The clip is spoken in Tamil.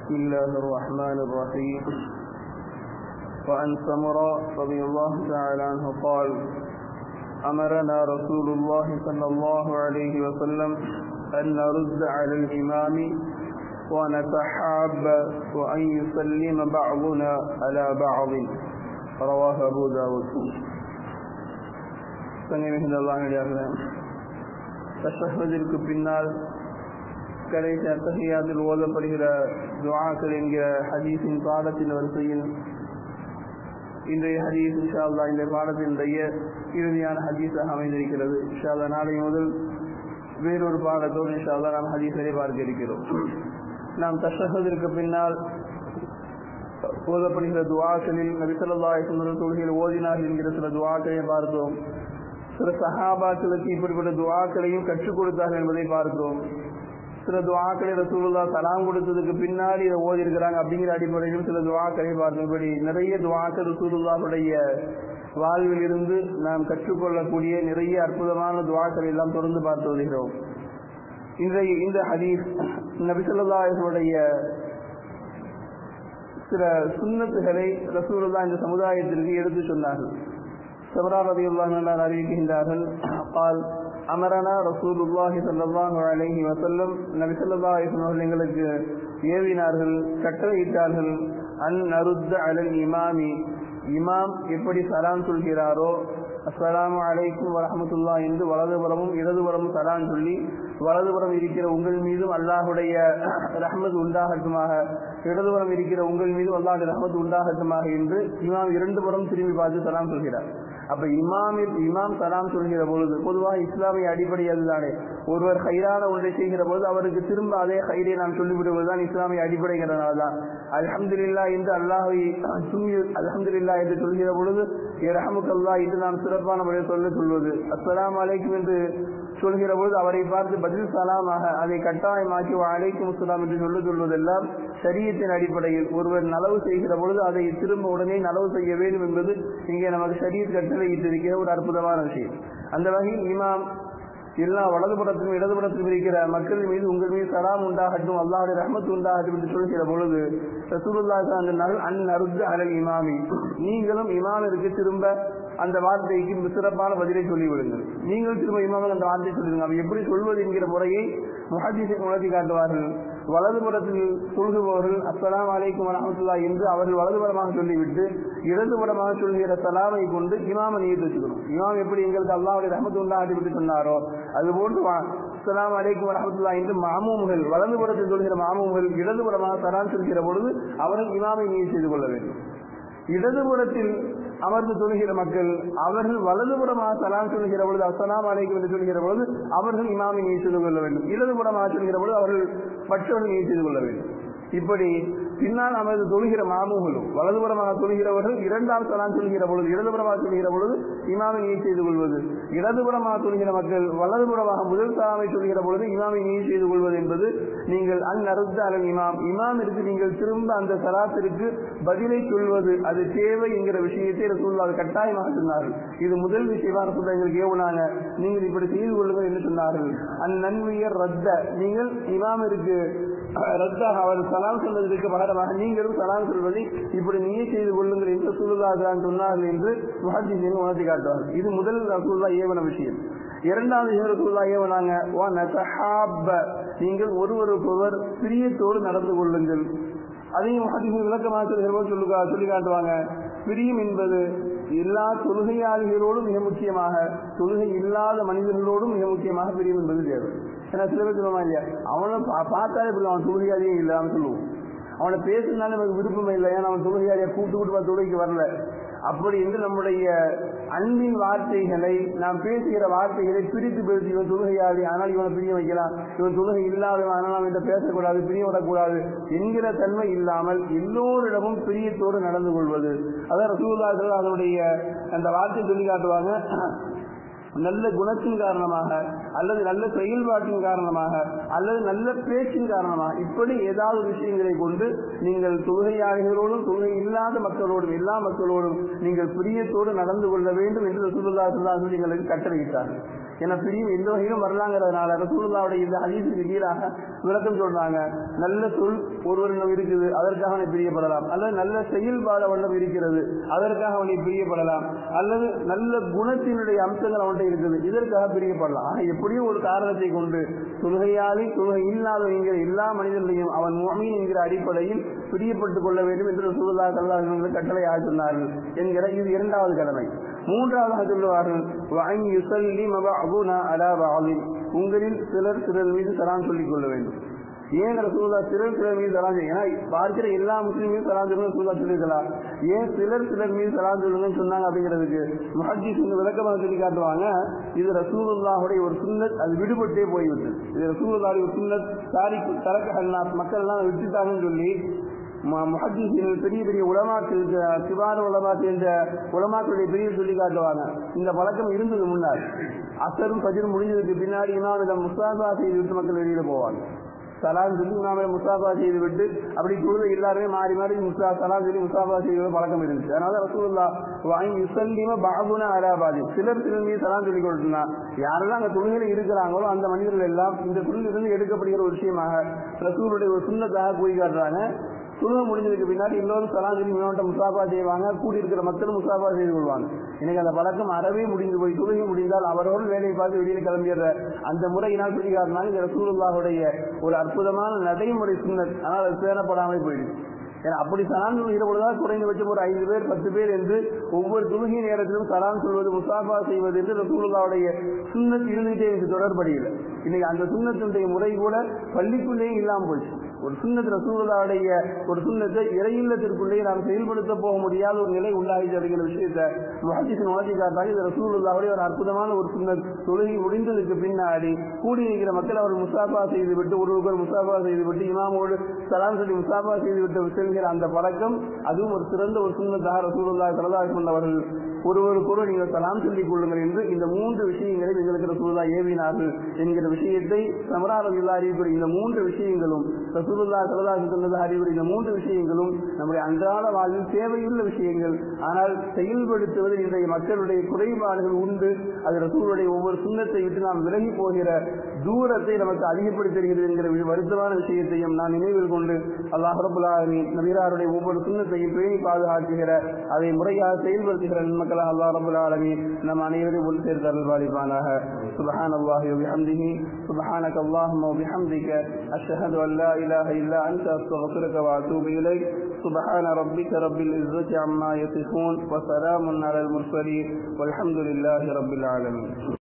بسم الله الرحمن الرحيم وعن سمراء رضي الله تعالى عنه قال أمرنا رسول الله صلى الله عليه وسلم أن نرد على الإمام ونتحاب وأن يسلم بعضنا على بعض رواه أبو داود மிகுந்த அல்லாஹியாக தஷஹதிற்கு பின்னால் கடைசி அத்தகையாத்தில் ஓதப்படுகிற துவாக்கள் என்கிற ஹதீஸின் பாடத்தின் வரிசையில் இன்றைய ஹதீஸ் இன்ஷா அல்லா இந்த பாடத்தினுடைய இறுதியான ஹதீஸாக அமைந்திருக்கிறது இன்ஷா அல்லா நாளை முதல் வேறொரு பாடத்தோடு இன்ஷா அல்லா நாம் ஹதீஸரை பார்க்க இருக்கிறோம் நாம் தஷஹதிற்கு பின்னால் ஓதப்படுகிற துவாக்களில் நபிசல்லாய் தொழுகையில் ஓதினார்கள் என்கிற சில துவாக்களை பார்த்தோம் சில சஹாபாக்களுக்கு இப்படிப்பட்ட துவாக்களையும் கற்றுக் கொடுத்தார்கள் என்பதை பார்க்கிறோம் சில துவாக்களை ரசூலுல்லா சலாம் கொடுத்ததுக்கு பின்னாடி இதை ஓதி இருக்கிறாங்க அப்படிங்கிற அடிப்படையிலும் சில துவாக்களை பார்த்தோம் இப்படி நிறைய துவாக்கள் ரசூலுல்லாவுடைய வாழ்வில் இருந்து நாம் கற்றுக்கொள்ளக்கூடிய நிறைய அற்புதமான துவாக்கள் எல்லாம் தொடர்ந்து பார்த்து வருகிறோம் இன்றைய இந்த ஹதீஸ் நபிசல்லாஹுடைய சில சுண்ணத்துகளை ரசூலுல்லா இந்த சமுதாயத்திற்கு எடுத்து சொன்னார்கள் சபரா ரதி அல்லாஹ் அறிவிக்கின்றார்கள் பால் அமரனா ரசூலுல்லாஹி சல்லாஹு அலைஹி வசல்லம் நபி சொல்லா அவர்கள் எங்களுக்கு ஏவினார்கள் கட்டளையிட்டார்கள் அன் நருத்த அலல் இமாமி இமாம் எப்படி சலாம் சொல்கிறாரோ அஸ்ஸலாமு அலைக்கும் வரஹமத்துல்லா என்று வலதுபுறமும் இடதுபுறமும் சலான் சொல்லி வலதுபுறம் இருக்கிற உங்கள் மீதும் அல்லாஹுடைய ரஹமத் உண்டாகட்டுமாக இடதுபுறம் இருக்கிற உங்கள் மீதும் அல்லாஹுடைய ரஹமத் உண்டாகட்டுமாக என்று இமாம் இரண்டு புறம் திரும்பி பார்த்து சலாம் சொல்கிறார் அப்ப இமாமில் இமாம் சலாம் சொல்கிற பொழுது பொதுவாக இஸ்லாமிய அடிப்படை அதுதானே ஒருவர் ஹைரான ஒன்றை செய்கிற பொழுது அவருக்கு திரும்ப அதே ஹைரை நாம் சொல்லிவிடுவதுதான் இஸ்லாமிய அடிப்படைங்கிறதுனால தான் அலமதுல்லா என்று அல்லாஹை சுமி அலமதுல்லா என்று சொல்கிற பொழுது ரஹமுக்கல்லா என்று நாம் சிறப்பான முறையில் சொல்ல சொல்வது அஸ்லாம் அலைக்கும் என்று சொல்கிற பொழுது அவரை பார்த்து பதில் சலாமாக அதை கட்டாயமாக்கி அலைக்கும் அஸ்லாம் என்று சொல்ல சொல்வதெல்லாம் சரியத்தின் அடிப்படையில் ஒருவர் நலவு செய்கிற பொழுது அதை திரும்ப உடனே நலவு செய்ய வேண்டும் என்பது இங்கே நமக்கு சரியத் கட்டளையிட்டிருக்கிற ஒரு அற்புதமான விஷயம் அந்த வகையில் இமாம் எல்லா வலதுபுறத்திலும் இடதுபுறத்திலும் இருக்கிற மக்கள் மீது உங்கள் மீது சலாம் உண்டாகட்டும் அல்லாஹுடைய ரஹமத் உண்டாகட்டும் என்று சொல்கிற பொழுது ரசூலுல்லா அன் அருத்து அலல் இமாமி நீங்களும் இமாமிற்கு திரும்ப அந்த வார்த்தைக்கு சிறப்பான பதிலை சொல்லிவிடுங்கள் நீங்கள் திரும்ப இமாமல் அந்த வார்த்தையை சொல்லிடுங்க அப்ப எப்படி சொல்வது என்கிற முறையை முஹதீஸை உணர்த்தி காட்டுவார்கள் வலதுபுறத்தில் சொல்குபவர்கள் அஸ்லாம் அலைக்கும் வரமத்துல்லா என்று அவர்கள் வலதுபுறமாக சொல்லிவிட்டு இடதுபுறமாக சொல்கிற சலாமை கொண்டு இமாம நீர் வச்சுக்கணும் இமாம் எப்படி எங்களுக்கு அல்லாவுடைய ரஹமத்து உண்டாகி விட்டு சொன்னாரோ அதுபோன்று அஸ்லாம் அலைக்கும் வரமத்துல்லா என்று மாமூம்கள் வலதுபுறத்தில் சொல்கிற மாமூம்கள் இடதுபுறமாக சலான் சொல்கிற பொழுது அவர்கள் இமாமை நீர் செய்து கொள்ள வேண்டும் இடதுபுறத்தில் அமர்ந்து சொல்கிற மக்கள் அவர்கள் வலதுபுறமாக சலாம் சொல்கிற பொழுது அஸ்லாம் அலைக்கும் என்று சொல்கிற பொழுது அவர்கள் இமாமை நீர் செய்து கொள்ள வேண்டும் இடதுபுறமாக சொல்கிற பொழுது அவர்கள் மற்றவர்கள் நீர் செய்து கொள்ள வேண்டும் இப்படி பின்னால் அமர்ந்து தொழுகிற மாமுகளும் வலதுபுறமாக தொழுகிறவர்கள் இரண்டாம் சலாம் சொல்கிற பொழுது இடதுபுறமாக சொல்கிற பொழுது இமாமை நீர் செய்து கொள்வது இடதுபுறமாக தொழுகிற மக்கள் வலதுபுறமாக முதல் சலாமை சொல்கிற பொழுது இமாமை நீர் செய்து கொள்வது என்பது நீங்கள் அந்நறுத்த அலன் இமாம் இமாமிற்கு நீங்கள் திரும்ப அந்த சலாத்திற்கு பதிலை சொல்வது அது தேவை என்கிற விஷயத்தை ரசூல்லா கட்டாயமாக சொன்னார்கள் இது முதல் விஷயமா ரசூல்லா எங்களுக்கு ஏவுனாங்க நீங்கள் இப்படி செய்து கொள்ளுங்கள் என்று சொன்னார்கள் அந்நன்மையர் ரத்த நீங்கள் இமாமிற்கு ரத்தாக அவர் சலாம் சொல்வதற்கு பகரமாக நீங்களும் சலாம் சொல்வதை இப்படி நீயே செய்து கொள்ளுங்கள் என்று சூழ்நாதான் சொன்னார்கள் என்று முஹத்தின் உணர்த்தி காட்டுவார்கள் இது முதல் ரசூல்லா ஏவன விஷயம் இரண்டாவது ரசூல்லா ஏவனாங்க நீங்கள் ஒருவருக்கொருவர் பிரியத்தோடு நடந்து கொள்ளுங்கள் அதையும் முஹத்தின் விளக்கமாக சொல்லுங்க சொல்லி காட்டுவாங்க பிரியம் என்பது எல்லா தொழுகையாளிகளோடும் மிக முக்கியமாக தொழுகை இல்லாத மனிதர்களோடும் மிக முக்கியமாக பிரியம் என்பது தேவை ஏன்னா சில பேர் சொல்லுவாங்க இல்லையா அவனை பார்த்தாலே இப்படி அவன் தொழுகையாளியே இல்லை அவன் சொல்லுவோம் அவனை பேசினாலும் நமக்கு விருப்பமே இல்லை ஏன்னா அவன் தொழுகையாளியா கூட்டு கூட்டு தொழுகைக்கு வரல அப்படி என்று நம்முடைய அன்பின் வார்த்தைகளை நாம் பேசுகிற வார்த்தைகளை பிரித்து பேசி இவன் தொழுகையாளி ஆனால் இவனை பிரிய வைக்கலாம் இவன் தொழுகை இல்லாதவன் ஆனால் அவன் பேசக்கூடாது பிரிய விடக்கூடாது என்கிற தன்மை இல்லாமல் எல்லோரிடமும் பிரியத்தோடு நடந்து கொள்வது அதான் ரசூல்லாக்கள் அதனுடைய அந்த வார்த்தை சொல்லி காட்டுவாங்க நல்ல குணத்தின் காரணமாக அல்லது நல்ல செயல்பாட்டின் காரணமாக அல்லது நல்ல பேச்சின் காரணமாக இப்படி ஏதாவது விஷயங்களை கொண்டு நீங்கள் தொழுகையாளிகளோடும் தொழுகை இல்லாத மக்களோடும் எல்லா மக்களோடும் நீங்கள் பிரியத்தோடு நடந்து கொள்ள வேண்டும் என்று ரசூலுல்லாஹி ஸல்லல்லாஹு அலைஹி எங்களுக்கு கட்டளையிட்டார்கள் என பிரிவு எந்த வகையிலும் வரலாங்கிறதுனால ரசூலுல்லாவுடைய இந்த ஹதீஸுக்கு கீழாக விளக்கம் சொல்றாங்க நல்ல சொல் ஒருவரிடம் இருக்குது அதற்காக அவனை பிரியப்படலாம் அல்லது நல்ல செயல்பாடு அவனிடம் இருக்கிறது அதற்காக அவனை பிரியப்படலாம் அல்லது நல்ல குணத்தினுடைய அம்சங்கள் அவன்கிட்ட இருக்குது இதற்காக பிரியப்படலாம் ஆக எப்படியும் ஒரு காரணத்தை கொண்டு தொழுகையாளி தொழுகை இல்லாத என்கிற எல்லா மனிதர்களையும் அவன் முகமீன் என்கிற அடிப்படையில் பிரியப்பட்டுக் கொள்ள வேண்டும் என்று ரசூலுல்லாஹி ஸல்லல்லாஹு அலைஹி வஸல்லம் கட்டளை சொன்னார்கள் என்கிற இது இரண்டாவது கடமை மூன்றாவதாக சொல்லுவார்கள் வஅன் யுஸல்லிம பஅதுனா அலா பஅதின் உங்களில் சிலர் சிலர் மீது சலாம் சொல்லிக் கொள்ள வேண்டும் ஏன் ரசூல்லா சிலர் சிலர் மீது சலாம் செய்யும் ஏன்னா பார்க்கிற எல்லா முஸ்லீமையும் சலாம் சொல்லணும் ரசூல்லா சொல்லியிருக்கலாம் ஏன் சிலர் சிலர் மீது சலாம் சொல்லுங்கன்னு சொன்னாங்க அப்படிங்கிறதுக்கு முஹஜிஸ் இந்த விளக்கமாக சொல்லி காட்டுவாங்க இது ரசூலுல்லாஹுடைய ஒரு சுன்னத் அது விடுபட்டே போய்விட்டது இது ரசூலுல்லாஹுடைய ஒரு சுன்னத் சாரி தரக்க ஹன்னாஸ் மக்கள் எல்லாம் விட்டுட்டாங்கன்னு சொல்லி முஹஜிசின் பெரிய பெரிய உலமாக்கள் சிவான உலமாக்கள் என்ற உலமாக்களுடைய பெரிய சொல்லி காட்டுவாங்க இந்த பழக்கம் இருந்தது முன்னாடி அசரும் பஜரும் முடிஞ்சதுக்கு பின்னாடி இமாம் இதை முஸ்தாபா செய்து விட்டு மக்கள் வெளியில போவாங்க சலாம் சொல்லி இமாமே முஸ்தாபா செய்து விட்டு அப்படி தொழுது எல்லாருமே மாறி மாறி முஸ்தா சலாம் சொல்லி முஸ்தாபா செய்வது பழக்கம் இருந்துச்சு அதனால ரசூலுல்லா வாங்கி யுசல்லிம பாபுனா அலாபாதி சிலர் சிலர் மீது சலாம் சொல்லி கொடுத்துனா யாரெல்லாம் அங்க தொழுகையில இருக்கிறாங்களோ அந்த மனிதர்கள் எல்லாம் இந்த தொழிலிருந்து எடுக்கப்படுகிற ஒரு விஷயமாக ரசூலுடைய ஒரு சுண்ணத்தாக கூறி காட்டுறாங்க தொழுகை முடிஞ்சதுக்கு பின்னாடி எல்லோரும் சலாம் சொல்லி மேவட்ட முசாபா செய்வாங்க கூடி இருக்கிற மக்களும் முசாபா செய்து கொள்வாங்க எனக்கு அந்த பழக்கம் அறவே முடிந்து போய் தொழுகை முடிந்தால் அவரோடு வேலையை பார்த்து வெளியில் கிளம்பிடுற அந்த முறையினால் பிடிக்காதனால இந்த ரசூலுல்லாஹுடைய ஒரு அற்புதமான நடைமுறை சுண்ணத் ஆனால் அது பேணப்படாமல் போயிடுது ஏன்னா அப்படி சலாம் சொல்கிற பொழுதுதான் குறைந்தபட்சம் ஒரு ஐந்து பேர் பத்து பேர் என்று ஒவ்வொரு தொழுகை நேரத்திலும் சலாம் சொல்வது முசாபா செய்வது என்று ரசூலுல்லாவுடைய சுண்ணத் இருந்துகிட்டே எனக்கு தொடர்படையில இன்னைக்கு அந்த சுண்ணத்தினுடைய முறை கூட பள்ளிக்குள்ளேயே இல்லாமல் போச்சு ஒரு சுண்ணத் ரசூலுல்லாவுடைய ஒரு சுண்ணத்தை இறையில்லத்திற்குள்ளேயே நாம் செயல்படுத்த போக முடியாத ஒரு நிலை உண்டாகிச்சு அப்படிங்கிற விஷயத்தை முஹத்தின் உணர்ச்சி காட்டாக இது ரசூலுல்லாவுடைய ஒரு அற்புதமான ஒரு சுண்ணத் தொழுகை முடிந்ததுக்கு பின்னாடி கூடி இருக்கிற மக்கள் அவர் முசாபா செய்துவிட்டு ஒருவருக்கொரு முசாபா செய்துவிட்டு இமாமோடு சலாம் சொல்லி முசாபா செய்துவிட்டு செல்கிற அந்த பழக்கம் அதுவும் ஒரு சிறந்த ஒரு சுண்ணத்தாக ரசூலுல்லா சலதாசன் அவர்கள் ஒருவருக்கொரு நீங்கள் சலாம் சொல்லிக் கொள்ளுங்கள் என்று இந்த மூன்று விஷயங்களை எங்களுக்கு ரசூலுல்லா ஏவினார்கள் என்கிற விஷயத்தை சமராரவில்லா அறிவிக்கூடிய இந்த மூன்று விஷயங்களும் ரசூலுல்லா சலதாசு சொன்னதாக அறிவுடைய இந்த மூன்று விஷயங்களும் நம்முடைய அன்றாட வாழ்வில் தேவையுள்ள விஷயங்கள் ஆனால் செயல்படுத்துவதில் இன்றைய மக்களுடைய குறைபாடுகள் உண்டு அது ரசூலுடைய ஒவ்வொரு சுண்ணத்தை விட்டு நாம் விலகி போகிற தூரத்தை நமக்கு அதிகப்படுத்தி தருகிறது என்கிற வருத்தமான விஷயத்தையும் நான் நினைவில் கொண்டு அல்லாஹ் ரபுல்லாமி நபீராருடைய ஒவ்வொரு சுண்ணத்தையும் பேணி பாதுகாக்குகிற அதை முறையாக செயல்படுத்துகிற நன்மக்களாக அல்லாஹ் ரபுல் ஆலமி நம் அனைவரையும் ஒன்று சேர்த்து அருள்பாலிப்பானாக سبحان الله وبحمده سبحانك اللهم وبحمدك أشهد أن لا إله إلا أنت أستغفرك وأتوب إليك سبحان ربك رب العزة عما يصفون وسلام على المرسلين والحمد لله رب العالمين